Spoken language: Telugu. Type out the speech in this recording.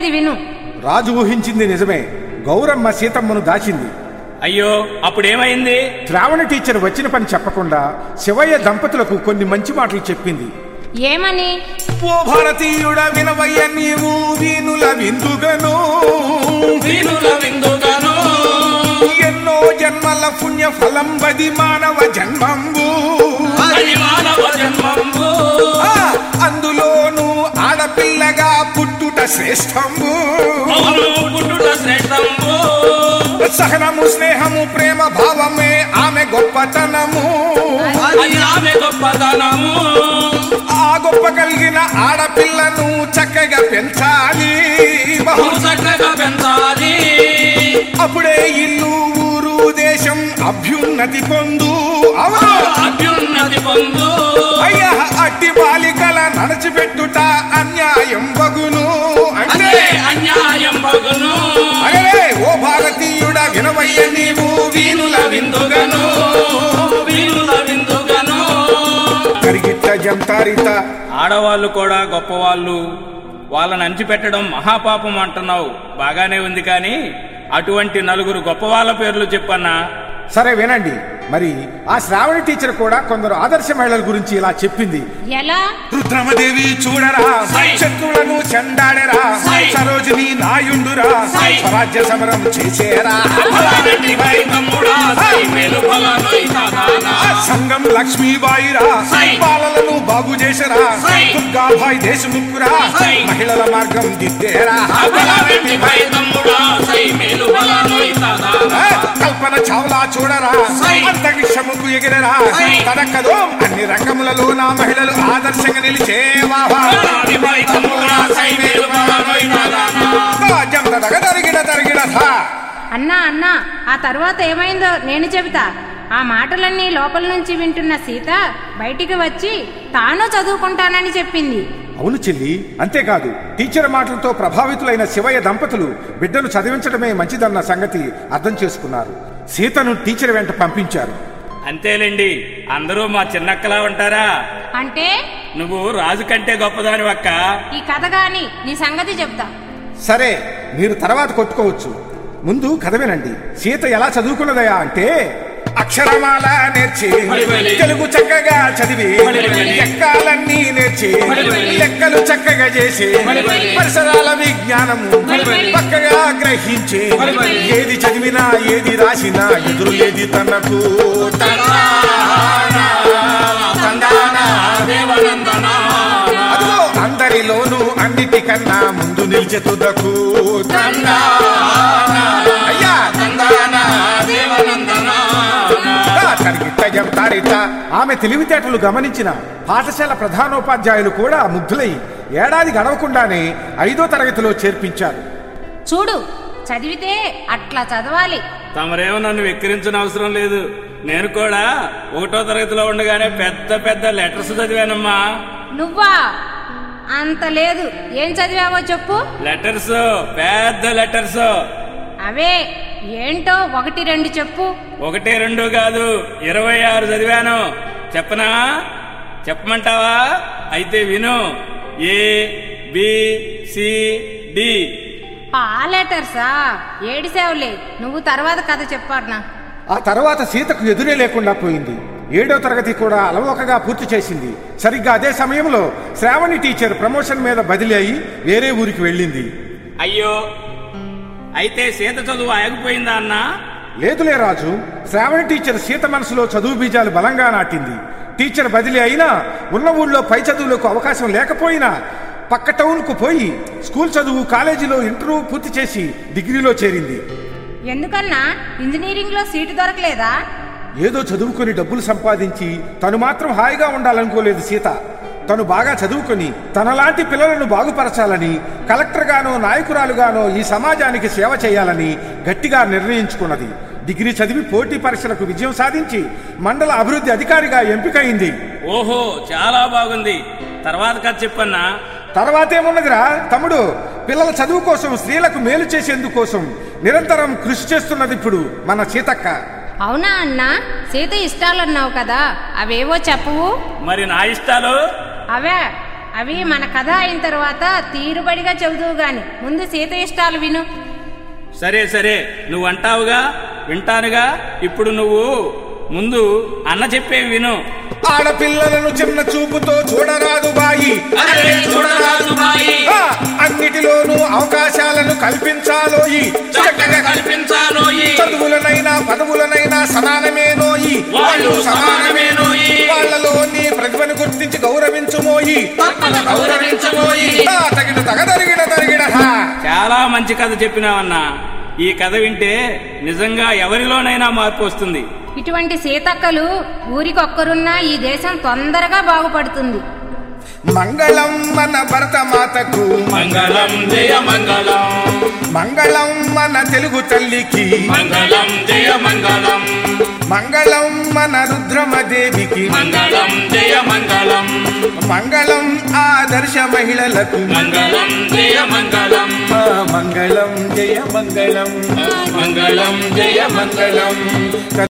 ఇది విను రాజు ఊహించింది నిజమే గౌరమ్మ సీతమ్మను దాచింది అయ్యో అప్పుడేమైంది శ్రావణ టీచర్ వచ్చిన పని చెప్పకుండా శివయ్య దంపతులకు కొన్ని మంచి మాటలు చెప్పింది ఏమని ఓ భారతీయుడ వినవయ్య నీవు వీనుల విందుగను వీణుల విందుగాను ఎన్నో జన్మల పుణ్య ఫలం బది మానవ జన్మంబు అది మానవ జన్మంబు ఆ, అందులోను ఆడపిల్లగా పుట్టుట శ్రేష్టంబు అవును పుట్టుట శ్రేష్టంబు సహనము స్నేహము ప్రేమ భావమే ఆమె గొప్పతనము అది ఆమె గొప్పతనము ఆ గొప్ప కలిగిన ఆడపిల్లను చక్కగా పెంచాలి బహు చక్కగా పెంచాలి అప్పుడే ఇల్లు ఊరు దేశం అభ్యున్నతి పొందు అవును అభ్యున్నతి పొందు అయ్యా అట్టి బాలికల నడచిపెట్టుట అన్యాయం బగును అంటే అదే అన్యాయం బగును అరే ఓ భారతీయుడ వినవయ్య నీవు వీనుల విందుగను వీణుల విందుగాను కరిగిట్ట జంతారిత ఆడవాళ్ళు కూడా గొప్పవాళ్ళు వాళ్ళని అంచిపెట్టడం మహాపాపం అంటున్నావు బాగానే ఉంది కానీ అటువంటి నలుగురు గొప్పవాళ్ళ పేర్లు చెప్పన్నా సరే వినండి మరి ఆ శ్రావణి టీచర్ కూడా కొందరు ఆదర్శ మహిళల గురించి ఇలా చెప్పింది ఎలా రుద్రమదేవి చూడరా సై. శత్రువులను చెండాడరా సై. సరోజిని నాయుండురా సై. స్వరాజ్య సమరం చేసేరా ఫలానంటి వై తమ్ముడా, సై మేలు ఫలానోయ్ సాధానా. ఆ సంగం లక్ష్మీబాయిరా సై. బాలలను బాగు చేసరా సై. దుర్గాభాయ్ దేశముఖురా సై. మహిళల మార్గం దిద్దేరా ఫలానంటి వై తమ్ముడా, సై మేలు ఫలానోయ్ సాధానా. ఆ, కల్పన చావ్లా చూడరా సై. అంతరిక్షముకు ఎగిరరా సై. తనకదో అన్ని రంగములలో నా మహిళలు ఆదర్శంగా నిలిచేవా ఫలానంటి వై తమ్ముడా, సై మేలు ఫలానోయ్ సాధానా. జంత తగ తరిగిన తరిగిన థా అన్నా అన్నా ఆ తర్వాత ఏమైందో నేను చెబుతా ఆ మాటలన్నీ లోపల నుంచి వింటున్న సీత బయటికి వచ్చి తాను చదువుకుంటానని చెప్పింది అవును చెల్లి అంతేకాదు టీచర్ మాటలతో ప్రభావితులైన శివయ్య దంపతులు బిడ్డను చదివించడమే మంచిదన్న సంగతి అర్థం చేసుకున్నారు సీతను టీచర్ వెంట పంపించారు అంతేలేండి అందరూ మా చిన్నక్కలా ఉంటారా అంటే నువ్వు రాజు కంటే గొప్పదాని అక్క ఈ కథ గాని నీ సంగతి చెప్తా సరే మీరు తర్వాత కొట్టుకోవచ్చు ముందు కథ వినండి సీత ఎలా చదువుకున్నదయా అంటే అక్షరమాల నేర్చి బడిబడి. తెలుగు చక్కగా చదివి బడిబడి. ఎక్కాలన్నీ నేర్చి బడిబడి. లెక్కలు చక్కగా చేసి బడిబడి. పరిసరాల విజ్ఞానము బడిబడి. పక్కగా గ్రహించి బడిబడి. ఏది చదివినా ఏది రాసినా ఎదురు ఏది తనకు అదిగో అందరిలోనూ అన్నిటికన్నా ముందు నిలిచే తుదకు అయ్యా తరిగిట్ట చెప్తారిట ఆమె తెలివితేటలు గమనించిన పాఠశాల ప్రధానోపాధ్యాయులు కూడా ముగ్ధులై ఏడాది గడవకుండానే ఐదో తరగతిలో చేర్పించారు చూడు చదివితే అట్లా చదవాలి తమరేమో నన్ను వెక్కిరించిన అవసరం లేదు నేను కూడా ఒకటో తరగతిలో ఉండగానే పెద్ద పెద్ద లెటర్స్ చదివానమ్మా నువ్వా అంత లేదు ఏం చదివావో చెప్పు లెటర్స్ పెద్ద లెటర్స్ అవే ఏంటో ఒకటి రెండు చెప్పు ఒకటి రెండు కాదు ఇరవై ఆరు చదివాను చెప్పనా చెప్పమంటావా అయితే విను ఏ బి సి డి ఆ లెటర్సా ఏడిసావులే నువ్వు తర్వాత కథ చెప్పాడ్నా ఆ తర్వాత సీతకు ఎదురే లేకుండా పోయింది ఏడో తరగతి కూడా అలవోకగా పూర్తి చేసింది సరిగ్గా అదే సమయంలో శ్రావణి టీచర్ ప్రమోషన్ మీద బదిలీ అయి వేరే ఊరికి వెళ్ళింది అయ్యో అయితే సీత చదువు ఆగిపోయిందా అన్నా లేదులే రాజు శ్రావణి టీచర్ సీత మనసులో చదువు బీజాలు బలంగా నాటింది టీచర్ బదిలీ అయినా ఉన్న ఊళ్ళో పై చదువులకు అవకాశం లేకపోయినా పక్క టౌన్కు పోయి స్కూల్ చదువు కాలేజీలో ఇంటర్వ్యూ పూర్తి చేసి డిగ్రీలో చేరింది ఎందుకన్నా ఇంజనీరింగ్ లో సీటు దొరకలేదా ఏదో చదువుకొని డబ్బులు సంపాదించి తను మాత్రం హాయిగా ఉండాలనుకోలేదు సీత తను బాగా చదువుకొని తనలాంటి పిల్లలను బాగుపరచాలని కలెక్టర్గానో నాయకురాలుగానో ఈ సమాజానికి సేవ చేయాలని గట్టిగా నిర్ణయించుకున్నది డిగ్రీ చదివి పోటీ పరీక్షలకు విజయం సాధించి మండల అభివృద్ధి అధికారిగా ఎంపికయింది ఓహో చాలా బాగుంది తర్వాత కథ చెప్పన్నా తర్వాతేమున్నదిరా తమ్ముడు పిల్లల చదువు కోసం స్త్రీలకు మేలు చేసేందుకోసం నిరంతరం కృషి చేస్తున్నది ఇప్పుడు మన సీతక్క అవునా అన్నా సీత ఇష్టాలన్నావు కదా అవేవో చెప్పవు మరి నా ఇష్టాలు అవే అవి మన కథ అయిన తర్వాత తీరుబడిగా చెబుదువు గాని ముందు సీత ఇష్టాలు విను సరే సరే నువ్వు అంటావుగా వింటానుగా ఇప్పుడు నువ్వు ముందు అన్న చెప్పేవి విను ఆడపిల్లలను చిన్న చూపుతో చూడరాదు బాయి ఆ, అన్నిటిలోనూ అవకాశాలను కల్పించాలోయి చక్కగా కల్పించాలోయి చదువులనైనా పదవులనైనా సమానమేనోయి వాళ్ళు సమానమేనోయి. వాళ్ళలోని ప్రతిభను గుర్తించి గౌరవించుమోయి గౌరవించబోయి ఆ, తగిన తగదరిగిన తరిగిన హా. చాలా మంచి కథ చెప్పినావన్నా ఈ కథ వింటే నిజంగా ఎవరిలోనైనా మార్పు వస్తుంది ఇటువంటి సీతక్కలు ఊరికొక్కరున్నా ఈ దేశం తొందరగా బాగుపడుతుంది మంగళం మన భరత మాతకు మంగళం జయ మంగళం మంగళం మన తెలుగు తల్లికి మంగళం జయ మంగళం మంగళం మన రుద్రమదేవికి మంగళం జయ మంగళం మంగళం ఆదర్శ మహిళలకు మంగళం జయ మంగళం ఆ, మంగళం జయ మంగళం మంగళం జయ మంగళం